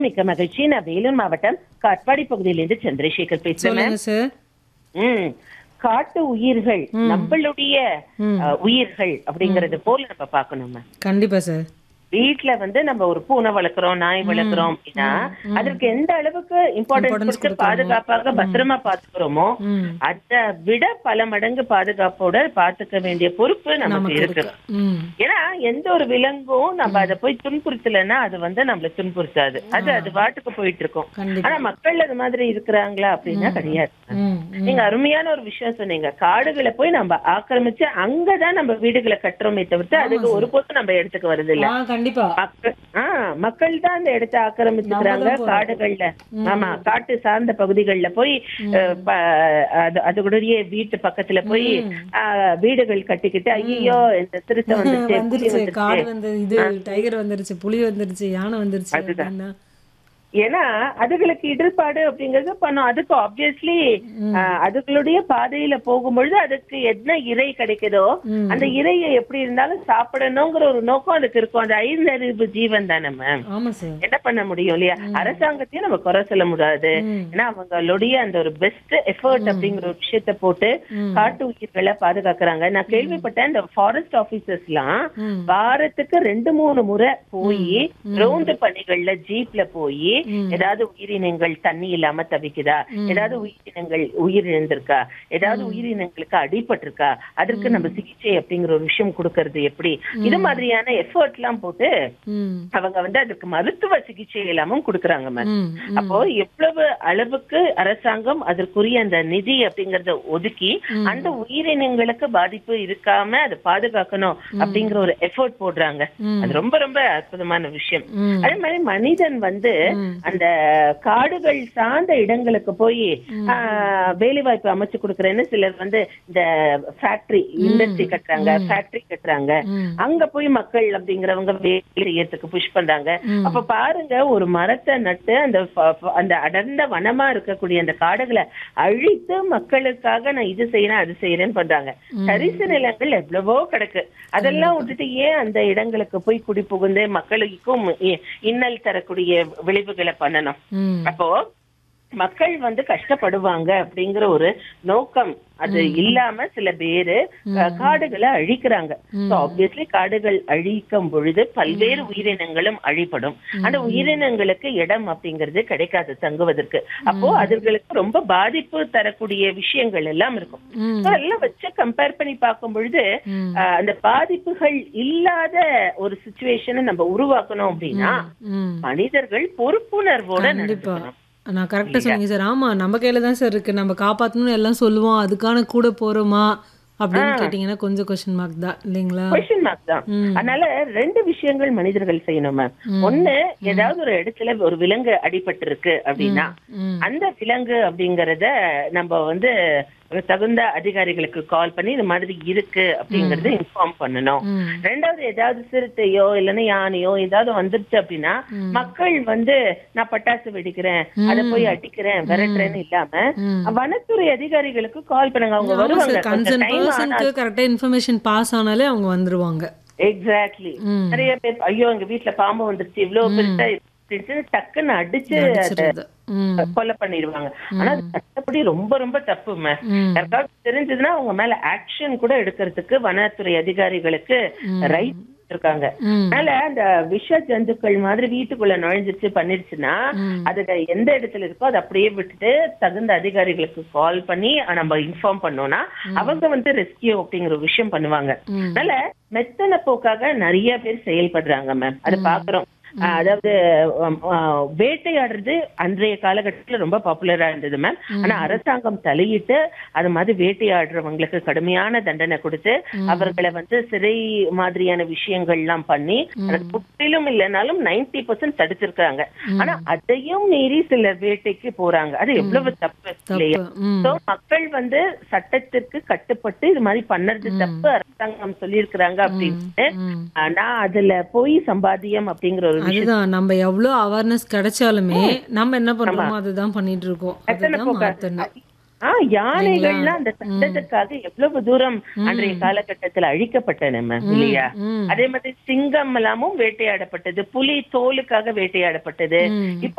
மிக்க மகிழ்ச்சி நான் வேலூர் மாவட்டம் காட்பாடி பகுதியிலிருந்து சந்திரசேகர் பேசுறேன் சொல்லுங்க சார் ம் காட்டு உயிர்கள் நம்மளுடைய அஹ், உயிர்கள் அப்படிங்கறது போல நம்ம பார்க்கணும் மேம் கண்டிப்பா சார் வீட்ல வந்து நம்ம ஒரு பூனை வளர்க்குறோம் நாய் வளர்க்குறோம் அப்படின்னா அதற்கு எந்த அளவுக்கு இம்பார்ட்டன்ஸ் Importance கொடுத்து பாதுகாப்பாக பத்திரமா பாத்துக்கிறோமோ ம் அதை விட பல மடங்கு பாதுகாப்போட பாத்துக்க வேண்டிய பொறுப்பு நமக்கு இருக்கு ம் ஏன்னா எந்த ஒரு விலங்கும் நம்ம அதை போய் துன்புறுத்தலைன்னா அது வந்து நம்மள துன்புறுத்தாது அது அது பாட்டுக்கு போயிட்டு இருக்கும் கண்டிப்பா ஆனா மக்கள் அது மாதிரி இருக்கிறாங்களா அப்படின்னா கிடையாது ம் ம். நீங்க அருமையான ஒரு விஷயம் சொன்னீங்க காடுகளை போய் நம்ம ஆக்கிரமிச்சு அங்கதான் நம்ம வீடுகளை கட்டுறோமே தவிர்த்து அதுக்கு ஒருபோதும் நம்ம இடத்துக்கு வருது இல்ல ஆ கண்டிப்பா மக்கள் ஆஹ் மக்கள் தான் அந்த இடத்தை ஆக்கிரமிச்சுக்கிறாங்க நம்ம தான் போறோம். காடுகள்ல ஆமா காட்டு சார்ந்த பகுதிகள்ல போய் அஹ், ப- அது அதுடைய வீட்டு பக்கத்துல போய் ஆஹ், வீடுகள் கட்டிக்கிட்டு ஐயோ இந்த திருத்த வந்துச்சு புலி வந்துருச்சு காடு வந்துருச்சு வந்து இது டைகர் வந்துருச்சு புலி வந்துருச்சு யானை வந்துருச்சு அப்படின்னா ஏன்னா அதுகளுக்கு இடர்பாடு அப்படிங்கறது பண்ணும் அதுக்கு ஆப்வியஸ்லி அதுகளுடைய பாதையில போகும்பொழுது அதுக்கு என்ன இறை கிடைக்குதோ ம். அந்த இறையை எப்படி இருந்தாலும் சாப்பிடணுங்கிற ஒரு நோக்கம் அதுக்கு இருக்கும் அந்த ஐந்தறிவு ஜீவன் தானே மேம் ஆமா சார் என்ன பண்ண முடியும் இல்லையா அரசாங்கத்தையும் நம்ம குறை சொல்ல முடியாது ம். ஏன்னா அவங்களுடைய அந்த ஒரு பெஸ்ட் எஃபர்ட் அப்படிங்கிற ஒரு விஷயத்த போட்டு ம். காட்டு உயிர்களை பாதுகாக்கறாங்க நான் கேள்விப்பட்டேன் இந்த ஃபாரஸ்ட் ஆபீசர்ஸ் எல்லாம் ம் வாரத்துக்கு ரெண்டு மூணு முறை போய் ரோந்து பணிகள்ல ஜீப்ல போய் ம். ஏதாவது உயிரினங்கள் தண்ணி இல்லாம தவிக்குதா ஏதாவது உயிரினங்கள் உயிரிழந்திருக்கா ஏதாவது உயிரினங்களுக்கு அடிபட்டிருக்கா அதற்கு நம்ம சிகிச்சை அப்படிங்கிற ஒரு விஷயம் கொடுக்கறது எப்படி இது மாதிரியான எஃபர்ட் எல்லாம் போட்டு ம் அவங்க வந்து அதுக்கு மருத்துவ சிகிச்சை எல்லாமும் கொடுக்கறாங்க மேம் ம் அப்போ எவ்வளவு அளவுக்கு அரசாங்கம் அதற்குரிய அந்த நிதி அப்படிங்கறத ஒதுக்கி அந்த உயிரினங்களுக்கு பாதிப்பு இருக்காம அதை பாதுகாக்கணும் அப்படிங்கிற ஒரு எஃபோர்ட் போடுறாங்க ம். அது ரொம்ப ரொம்ப அற்புதமான விஷயம் ம் அதே மாதிரி மனிதன் வந்து ம். அந்த காடுகள் சார்ந்த இடங்களுக்கு போய் வேலை வாய்ப்பு அமைச்சு கொடுக்கறேன்னு சிலர் வந்து இந்த ஃபேக்டரி இண்டஸ்ட்ரி கட்டுறாங்க ஃபேக்டரி கட்டுறாங்க ம் அங்க போய் மக்கள் அப்படிங்கிறவங்க வேலை செய்யறதுக்கு புஷ் பண்றாங்க ம். அப்ப பாருங்க ஒரு மரத்தை நட்டு அந்த ஃப- ஃப- அந்த அடர்ந்த வனமா இருக்கக்கூடிய அந்த காடுகளை அழித்து மக்களுக்காக நான் இது செய்யறேன் அது செய்யறேன்னு பண்றாங்க தரிசு நிலங்கள் எவ்வளவோ கிடக்கு அதெல்லாம் விட்டுட்டு ஏன் அந்த இடங்களுக்கு போய் குடி புகுந்து மக்களுக்கும் இ- இன்னல் தரக்கூடிய விளைவுகளை பண்ணணும் ம் அப்போ மக்கள் வந்து கஷ்டப்படுவாங்க அப்படிங்கிற ஒரு நோக்கம் அது இல்லாம சில பேரு அஹ், காடுகளை அழிக்கிறாங்க சோ ஆப்வியஸ்லி காடுகள் அழிக்கும் பொழுது பல்வேறு உயிரினங்களும் அழிப்படும் அந்த உயிரினங்களுக்கு இடம் அப்படிங்கிறது கிடைக்காது தங்குவதற்கு அப்போ அதுகளுக்கு ரொம்ப பாதிப்பு தரக்கூடிய விஷயங்கள் எல்லாம் இருக்கும் ம் So, அதெல்லாம் வச்சு கம்பேர் பண்ணி பார்க்கும் பொழுது ம் அஹ், அந்த பாதிப்புகள் இல்லாத ஒரு சுச்சுவேஷனை நம்ம உருவாக்கணும் அப்படின்னா ம் மனிதர்கள் பொறுப்புணர்வோட கண்டிப்பா நடந்துக்கணும் நான் கரெக்டா சொன்னீங்க சார் ஆமா நம்ம கையில தான் சார் இருக்கு நம்ம காப்பாத்தணும்னு எல்லாம் சொல்லுவோம் அதுக்கான கூட போறோமா அப்படின்னு கேட்டீங்கன்னா கொஞ்சம் கொஸ்டின் மார்க் தான் இல்லைங்களா கொஸ்டின் மார்க் தான் ம். அதனால ரெண்டு விஷயங்கள் மனிதர்கள் செய்யணும் மேம் ம். ஒண்ணு ஏதாவது ஒரு இடத்துல ஒரு விலங்கு அடிபட்டு இருக்கு அப்படின்னா ம் அந்த விலங்கு அப்படிங்கறத நம்ம வந்து தகுந்த அதிகாரிகளுக்கு கால் பண்ணி இது மாதிரி இருக்கு அப்படிங்கறத இன்ஃபார்ம் பண்ணணும் ம் ரெண்டாவது ஏதாவது சிறுத்தையோ இல்லைன்னா யானையோ ஏதாவது வந்துருச்சு அப்படின்னா மக்கள் வந்து நான் பட்டாசு வெடிக்கிறேன் அதை போய் அடிக்கிறேன் விரட்டுறேன்னு இல்லாம ம். வனத்துறை அதிகாரிகளுக்கு கால் பண்ணுங்க அவங்க ஆமா வருவாங்க சார் கொஞ்சம் கன்சர்ன் டைம் பர்சனுக்கு கரெக்டா இன்ஃபர்மேஷன் பாஸ் ஆனாலே அவங்க வந்துருவாங்க எக்ஸாக்ட்லி ம் நிறைய பேர் ஐயோ எங்க வீட்ல பாம்பு வந்துருச்சு இவ்வளவு பெருசா இருந்துச்சு டக்குன்னு அடிச்சு அதை அடிச்சிடுறது ம் கொலை பண்ணிடுவாங்க ஆனா அது சட்டப்படி ரொம்ப ரொம்ப தப்பு மேம் ம் யாருக்காவது தெரிஞ்சதுன்னா அவங்க மேல ஆக்ஷன் கூட எடுக்கிறதுக்கு வனத்துறை அதிகாரிகளுக்கு ரைட் இருக்காங்க ம் அதனால அந்த விஷ ஜந்துக்கள் மாதிரி வீட்டுக்குள்ள நுழைஞ்சிச்சு பண்ணிருச்சுன்னா ம். அது எந்த இடத்துல இருக்கோ அதை அப்படியே விட்டுட்டு தகுந்த அதிகாரிகளுக்கு கால் பண்ணி நம்ம இன்ஃபார்ம் பண்ணோம்னா அவங்க வந்து ரெஸ்கியூ அப்படிங்கிற ஒரு விஷயம் பண்ணுவாங்க ம் அதனால மெத்தன போக்காக நிறைய பேர் செயல்படுறாங்க மேம் அது பாக்குறோம் ஆஹ் அதாவது ஆம், ஆஹ் வேட்டையாடுறது அன்றைய காலகட்டத்துல ரொம்ப பாப்புலரா இருந்தது மேம் ஆனா அரசாங்கம் தலையிட்டு அது மாதிரி வேட்டையாடுறவங்களுக்கு கடுமையான தண்டனை கொடுத்து அவர்களை வந்து சிறை மாதிரியான விஷயங்கள் எல்லாம் பண்ணி அது முற்றிலும் இல்லைனாலும் நைன்டி பர்சன்ட் தடுத்திருக்காங்க ஆனா அதையும் மீறி சில வேட்டைக்கு போறாங்க அது எவ்வளவு தப்பு இல்லையா தப்பு ம் So, மக்கள் வந்து சட்டத்திற்கு கட்டுப்பட்டு இது மாதிரி பண்ணறது தப்பு அரசாங்கம் சொல்லியிருக்கிறாங்க அப்படின்னு ம் ஆனா அதுல போய் சம்பாத்தியம் அப்படிங்கிற ஒரு விஷயம் அதுதான் நம்ம எவ்வளவு அவேர்னஸ் கிடைச்சாலுமே நம்ம என்ன பண்றோமோ அதுதான் பண்ணிட்டு இருக்கோம் எத்தனை அதுதான் போக்க- மாத்தணும் ஆ யானைகள்லாம் அந்த சண்டத்துக்காக எவ்வளவு தூரம் அன்றைய காலகட்டத்துல அழிக்கப்பட்டன மேம் இல்லையா ம் அதே மாதிரி சிங்கம் எல்லாமும் வேட்டையாடப்பட்டது புலி தோலுக்காக வேட்டையாடப்பட்டது ம். இப்ப